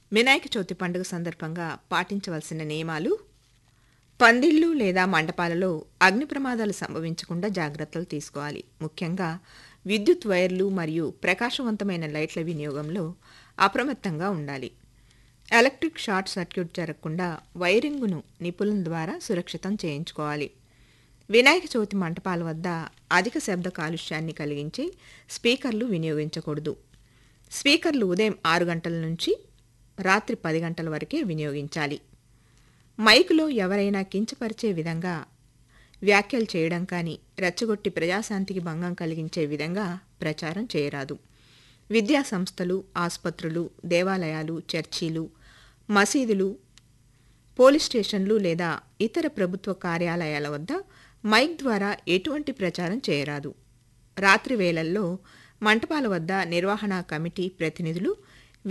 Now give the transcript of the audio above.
వినాయక చవితి పండుగ సందర్భంగా పాటించవలసిన నియమాలు పందిళ్లు లేదా మండపాలలో అగ్ని ప్రమాదాలు సంభవించకుండా జాగ్రత్తలు తీసుకోవాలి ముఖ్యంగా విద్యుత్ వైర్లు మరియు ప్రకాశవంతమైన లైట్ల వినియోగంలో అప్రమత్తంగా ఉండాలి ఎలక్ట్రిక్ షార్ట్ సర్క్యూట్ జరగకుండా వైరింగును నిపుణుల ద్వారా సురక్షితం చేయించుకోవాలి వినాయక చవితి మంటపాల వద్ద అధిక శబ్ద కాలుష్యాన్ని కలిగించే స్పీకర్లు వినియోగించకూడదు స్పీకర్లు ఉదయం ఆరు గంటల నుంచి రాత్రి పది గంటల వరకే వినియోగించాలి మైకులో ఎవరైనా కించపరిచే విధంగా వ్యాఖ్యలు చేయడం కానీ రెచ్చగొట్టి ప్రజాశాంతికి భంగం కలిగించే విధంగా ప్రచారం చేయరాదు విద్యా సంస్థలు ఆసుపత్రులు దేవాలయాలు చర్చీలు మసీదులు పోలీస్ స్టేషన్లు లేదా ఇతర ప్రభుత్వ కార్యాలయాల వద్ద మైక్ ద్వారా ఎటువంటి ప్రచారం చేయరాదు రాత్రి వేళల్లో మంటపాల వద్ద నిర్వహణ కమిటీ ప్రతినిధులు